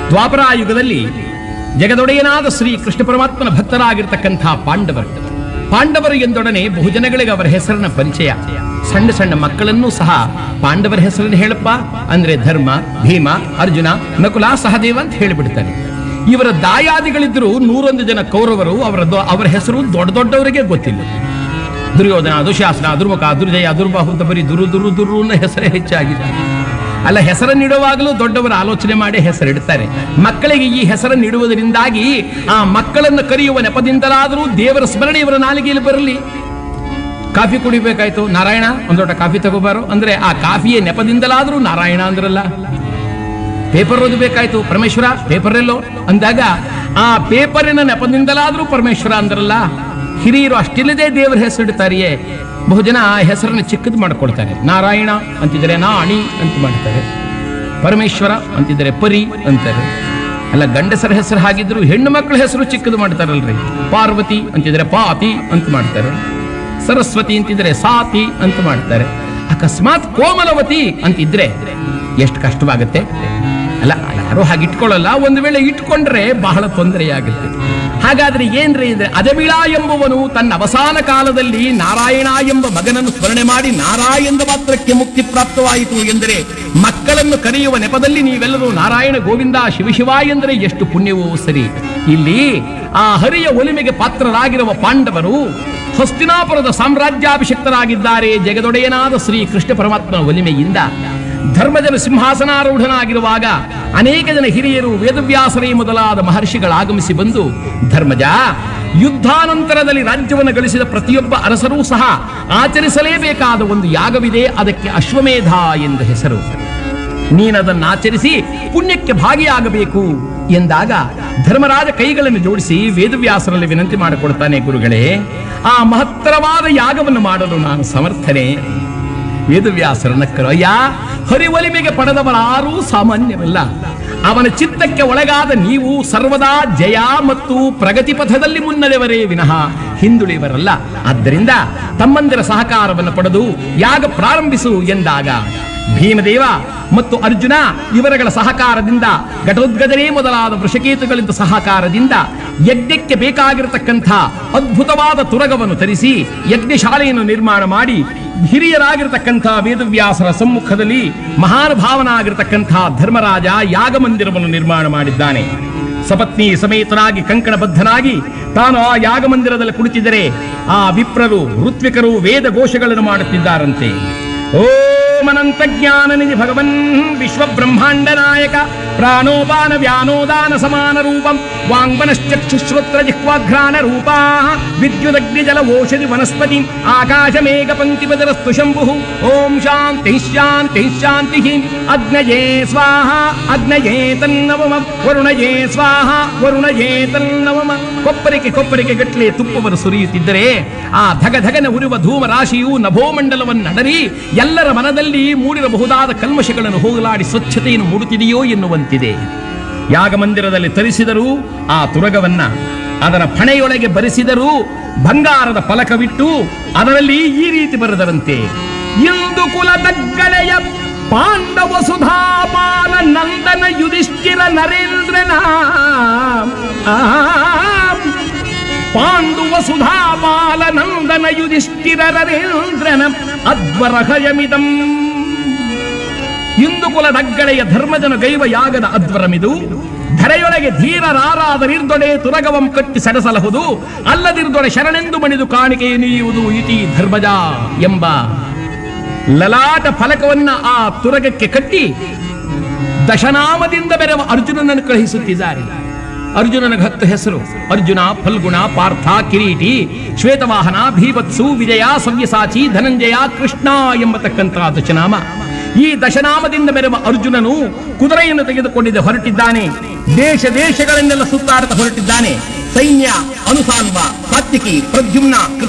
ದ್ವಾಪರಾಯುಗದಲ್ಲಿ ಜಗದೊಡೆಯನಾದ ಶ್ರೀ ಕೃಷ್ಣ ಪರಮಾತ್ಮನ ಭಕ್ತರಾಗಿರ್ತಕ್ಕಂಥ ಪಾಂಡವರು ಪಾಂಡವರು ಎಂದೊಡನೆ ಬಹುಜನಗಳಿಗೆ ಅವರ ಹೆಸರಿನ ಪರಿಚಯ ಸಣ್ಣ ಸಣ್ಣ ಮಕ್ಕಳನ್ನೂ ಸಹ ಪಾಂಡವರ ಹೆಸರನ್ನು ಹೇಳಪ್ಪ ಅಂದ್ರೆ ಧರ್ಮ ಭೀಮ ಅರ್ಜುನ ನಕುಲ ಸಹದೇವ ಅಂತ ಹೇಳಿಬಿಡ್ತಾನೆ ಇವರ ದಾಯಾದಿಗಳಿದ್ರು ನೂರೊಂದು ಜನ ಕೌರವರು ಅವರ ದೊ- ಅವರ ಹೆಸರು ದೊಡ್ಡ ದೊಡ್ಡವರಿಗೆ ಗೊತ್ತಿಲ್ಲ ದುರ್ಯೋಧನ ದುಶಾಸನ ದುರ್ಮುಖ ದುರ್ಜಯ ದುರ್ಬಾಹು ಅಂತ ಬರೀ ದುರು ದುರು ದುರು ಅನ್ನೋ ಹೆಸರೇ ಹೆಚ್ಚಾಗಿದೆ ಅಲ್ಲ ಹೆಸರನ್ನಿಡುವಾಗಲೂ ದೊಡ್ಡವರ ಆಲೋಚನೆ ಮಾಡಿ ಹೆಸರಿಡ್ತಾರೆ ಮಕ್ಕಳಿಗೆ ಈ ಹೆಸರನ್ನಿಡುವುದರಿಂದಾಗಿ ಆ ಮಕ್ಕಳನ್ನು ಕರೆಯುವ ನೆಪದಿಂದಲಾದರೂ ದೇವರ ಸ್ಮರಣೆ ಇವರ ನಾಲಿಗೆಯಲ್ಲಿ ಬರಲಿ ಕಾಫಿ ಕುಡಿಬೇಕಾಯ್ತು ನಾರಾಯಣ ಒಂದ್ ಲೋಟ ಕಾಫಿ ತಗೋಬಾರೋ ಅಂದ್ರೆ ಆ ಕಾಫಿಯ ನೆಪದಿಂದಲಾದರೂ ನಾರಾಯಣ ಅಂದ್ರಲ್ಲ ಪೇಪರ್ ಓದಬೇಕಾಯ್ತು ಪರಮೇಶ್ವರ ಪೇಪರ್ ಎಲ್ಲೋ ಅಂದಾಗ ಆ ಪೇಪರಿನ ನೆಪದಿಂದಲಾದ್ರೂ ಪರಮೇಶ್ವರ ಅಂದ್ರಲ್ಲ ಹಿರಿಯರು ಅಷ್ಟಿಲ್ಲದೆ ದೇವರ ಹೆಸರಿಡ್ತಾರೆಯೇ ಬಹುಜನ ಆ ಹೆಸರನ್ನು ಚಿಕ್ಕದು ಮಾಡ್ಕೊಳ್ತಾರೆ ನಾರಾಯಣ ಅಂತಿದ್ರೆ ನಾಣಿ ಅಂತ ಮಾಡ್ತಾರೆ ಪರಮೇಶ್ವರ ಅಂತಿದ್ರೆ ಪರಿ ಅಂತಾರೆ ಅಲ್ಲ ಗಂಡಸರ ಹೆಸರು ಹಾಗಿದ್ರು ಹೆಣ್ಣು ಮಕ್ಕಳ ಹೆಸರು ಚಿಕ್ಕದು ಮಾಡ್ತಾರಲ್ರಿ ಪಾರ್ವತಿ ಅಂತಿದ್ರೆ ಪಾತಿ ಅಂತ ಮಾಡ್ತಾರೆ ಸರಸ್ವತಿ ಅಂತಿದ್ರೆ ಸಾತಿ ಅಂತ ಮಾಡ್ತಾರೆ ಅಕಸ್ಮಾತ್ ಕೋಮಲವತಿ ಅಂತಿದ್ರೆ ಎಷ್ಟು ಕಷ್ಟವಾಗುತ್ತೆ ಅಲ್ಲ ಯಾರು ಹಾಗೆ ಇಟ್ಕೊಳ್ಳಲ್ಲ ಒಂದು ವೇಳೆ ಇಟ್ಕೊಂಡ್ರೆ ಬಹಳ ತೊಂದರೆಯಾಗುತ್ತೆ ಹಾಗಾದ್ರೆ ಏನ್ರಿ ಅಂದ್ರೆ ಅದಬಿಳ ಎಂಬುವನು ತನ್ನ ಅವಸಾನ ಕಾಲದಲ್ಲಿ ನಾರಾಯಣ ಎಂಬ ಮಗನನ್ನು ಸ್ಮರಣೆ ಮಾಡಿ ನಾರಾಯಣ ಮಾತ್ರಕ್ಕೆ ಮುಕ್ತಿ ಪ್ರಾಪ್ತವಾಯಿತು ಎಂದರೆ ಮಕ್ಕಳನ್ನು ಕರೆಯುವ ನೆಪದಲ್ಲಿ ನೀವೆಲ್ಲರೂ ನಾರಾಯಣ ಗೋವಿಂದ ಶಿವಶಿವ ಎಂದರೆ ಎಷ್ಟು ಪುಣ್ಯವೋ ಸರಿ ಇಲ್ಲಿ ಆ ಹರಿಯ ಒಲಿಮೆಗೆ ಪಾತ್ರರಾಗಿರುವ ಪಾಂಡವರು ಹಸ್ತಿನಾಪುರದ ಸಾಮ್ರಾಜ್ಯಾಭಿಷಕ್ತರಾಗಿದ್ದಾರೆ ಜಗದೊಡೆಯನಾದ ಶ್ರೀ ಕೃಷ್ಣ ಪರಮಾತ್ಮನ ಒಲಿಮೆಯಿಂದ ಧರ್ಮಜನ ಸಿಂಹಾಸನಾರೂಢನಾಗಿರುವಾಗ ಅನೇಕ ಜನ ಹಿರಿಯರು ವೇದವ್ಯಾಸರೇ ಮೊದಲಾದ ಮಹರ್ಷಿಗಳು ಆಗಮಿಸಿ ಬಂದು ಧರ್ಮಜ ಯುದ್ಧಾನಂತರದಲ್ಲಿ ರಾಜ್ಯವನ್ನು ಗಳಿಸಿದ ಪ್ರತಿಯೊಬ್ಬ ಅರಸರೂ ಸಹ ಆಚರಿಸಲೇಬೇಕಾದ ಒಂದು ಯಾಗವಿದೆ ಅದಕ್ಕೆ ಅಶ್ವಮೇಧ ಎಂದು ಹೆಸರು ನೀನದನ್ನು ಆಚರಿಸಿ ಪುಣ್ಯಕ್ಕೆ ಭಾಗಿಯಾಗಬೇಕು ಎಂದಾಗ ಧರ್ಮರಾಜ ಕೈಗಳನ್ನು ಜೋಡಿಸಿ ವೇದವ್ಯಾಸರಲ್ಲಿ ವಿನಂತಿ ಮಾಡಿಕೊಡ್ತಾನೆ ಗುರುಗಳೇ ಆ ಮಹತ್ತರವಾದ ಯಾಗವನ್ನು ಮಾಡಲು ನಾನು ಸಮರ್ಥನೆ ವೇದವ್ಯಾಸರನ್ನ ಕರಯ್ಯ ಹರಿವಲಿಮೆಗೆ ಪಡೆದವರಾರೂ ಸಾಮಾನ್ಯವಲ್ಲ ಅವನ ಚಿತ್ತಕ್ಕೆ ಒಳಗಾದ ನೀವು ಸರ್ವದಾ ಜಯ ಮತ್ತು ಪ್ರಗತಿ ಪಥದಲ್ಲಿ ಮುನ್ನಡೆವರೇ ವಿನಃ ಹಿಂದುಳಿಯವರಲ್ಲ ಆದ್ದರಿಂದ ತಮ್ಮಂದಿರ ಸಹಕಾರವನ್ನು ಪಡೆದು ಯಾಗ ಪ್ರಾರಂಭಿಸು ಎಂದಾಗ ಭೀಮದೇವ ಮತ್ತು ಅರ್ಜುನ ಇವರುಗಳ ಸಹಕಾರದಿಂದ ಘಟೋದ್ಗಜರೇ ಮೊದಲಾದ ವೃಷಕೇತುಗಳಿಂದ ಸಹಕಾರದಿಂದ ಯಜ್ಞಕ್ಕೆ ಬೇಕಾಗಿರತಕ್ಕಂಥ ಅದ್ಭುತವಾದ ತುರಗವನ್ನು ತರಿಸಿ ಯಜ್ಞಶಾಲೆಯನ್ನು ನಿರ್ಮಾಣ ಮಾಡಿ ಹಿರಿಯರಾಗಿರ್ತಕ್ಕಂಥ ವೇದವ್ಯಾಸರ ಸಮ್ಮುಖದಲ್ಲಿ ಮಹಾನುಭಾವನಾಗಿರ್ತಕ್ಕಂಥ ಧರ್ಮರಾಜ ಯಾಗ ಮಂದಿರವನ್ನು ನಿರ್ಮಾಣ ಮಾಡಿದ್ದಾನೆ ಸಪತ್ನಿ ಸಮೇತನಾಗಿ ಕಂಕಣಬದ್ಧನಾಗಿ ತಾನು ಆ ಯಾಗ ಮಂದಿರದಲ್ಲಿ ಕುಳಿತಿದ್ದರೆ ಆ ವಿಪ್ರರು ಋತ್ವಿಕರು ವೇದ ಘೋಷಗಳನ್ನು ಮಾಡುತ್ತಿದ್ದಾರಂತೆ ಓಮನಂತ ಜ್ಞಾನ ನಿಧಿ ಭಗವನ್ ವಿಶ್ವ ಬ್ರಹ್ಮಾಂಡ ನಾಯಕ ಪ್ರಾಣೋಪಾನ ವ್ಯಾನೋದಾನ ಸಮಾನ ರೂಪಂ ವಾಂಗ್ಮನಶ್ಚಕ್ಷುಶ್ರೋತ್ರ ಜಿಹ್ವಾಘ್ರಾಣ ರೂಪಾ ವಿದ್ಯುದಗ್ನಿ ಜಲ ಓಷಧಿ ವನಸ್ಪತಿ ಆಕಾಶ ಮೇಘ ಪಂಕ್ತಿ ಬದರಸ್ತು ಶಂಭು ಓಂ ಶಾಂತಿ ಶಾಂತಿ ಶಾಂತಿ ಅಗ್ನಯೇ ಸ್ವಾಹ ಅಗ್ನಯೇ ತನ್ನವಮ ವರುಣಯೇ ಸ್ವಾಹ ವರುಣಯೇ ತನ್ನವಮ ಕೊಪ್ಪರಿಗೆ ಕೊಪ್ಪರಿಗೆ ಗಟ್ಟಲೆ ತುಪ್ಪವನ್ನು ಸುರಿಯುತ್ತಿದ್ದರೆ ಆ ಧಗ ಧಗನ ಉರುವ ಧೂಮ ರಾಶಿಯು ನಭೋಮಂಡಲವನ್ನು ನಡರಿ ಎಲ್ಲರ ಮನದಲ್ಲಿ ಮೂಡಿರಬಹುದಾದ ಕಲ್ಮಶಗಳನ್ನು ಹೋಗಲಾಡಿ ಸ್ವಚ್ಛತೆಯನ್ನು ಮೂಡುತ್ತಿದೆಯೋ ಎನ್ನುವಂತಿದೆ ಯಾಗಮಂದಿರದಲ್ಲಿ ತರಿಸಿದರೂ ಆ ತುರಗವನ್ನ ಅದರ ಫಣೆಯೊಳಗೆ ಬರೆಸಿದರೂ ಬಂಗಾರದ ಫಲಕವಿಟ್ಟು ಅದರಲ್ಲಿ ಈ ರೀತಿ ಬರೆದರಂತೆ ಇಂದು ಕುಲದಗ್ಗಳೆಯ ಪಾಂಡವ ಸುಧಾಪಾಲ ನಂದನ ಯುಧಿಷ್ಠಿರ ನರೇಂದ್ರನ ಆ ಪಾಂಡುವ ಸುಧಾಪಾಲ ನಂದನ ಯುಧಿಷ್ಠಿರ ನರೇಂದ್ರನ ಅಧ್ವರಹಯಮಿದಂ ಇಂದು ಕುಲದಗ್ಗಳೆಯ ಧರ್ಮಜನ ಗೈವ ಯಾಗದ ಅಧ್ವರಮಿದು ಧರೆಯೊಳಗೆ ಧೀರರಾರಾದ ನಿರ್ದೊಡೆ ತುರಗವಂ ಕಟ್ಟಿ ಸೆಡಸಲಹುದು ಅಲ್ಲದಿರ್ದೊಡೆ ಶರಣೆಂದು ಮಣಿದು ಕಾಣಿಕೆ ನೀಯುವುದು ಇತಿ ಧರ್ಮಜ ಎಂಬ ಲಲಾಟ ಫಲಕವನ್ನ ಆ ತುರಗಕ್ಕೆ ಕಟ್ಟಿ ದಶನಾಮದಿಂದ ಬೆರೆವ ಅರ್ಜುನನನ್ನು ಕಳುಹಿಸುತ್ತಿದ್ದಾರೆ ಅರ್ಜುನನ ಹತ್ತು ಹೆಸರು ಅರ್ಜುನ ಫಲ್ಗುಣ ಪಾರ್ಥ ಕಿರೀಟಿ ಶ್ವೇತವಾಹನ ಭೀವತ್ಸು ವಿಜಯ ಸವ್ಯಸಾಚಿ ಧನಂಜಯ ಕೃಷ್ಣ ಎಂಬತಕ್ಕಂತಹ ದಶನಾಮ ಈ ದಶನಾಮದಿಂದ ಬೆರೆವ ಅರ್ಜುನನು ಕುದುರೆಯನ್ನು ತೆಗೆದುಕೊಂಡಿದ್ದ ಹೊರಟಿದ್ದಾನೆ ದೇಶ ದೇಶಗಳನ್ನೆಲ್ಲ ಸುತ್ತಾಡುತ್ತಾ ಹೊರಟಿದ್ದಾನೆ ಸೈನ್ಯ ಅನುಸಾಲ್ವ ಸಾತ್ವಿಕಿ ಪ್ರದ್ಯುಮ್ನ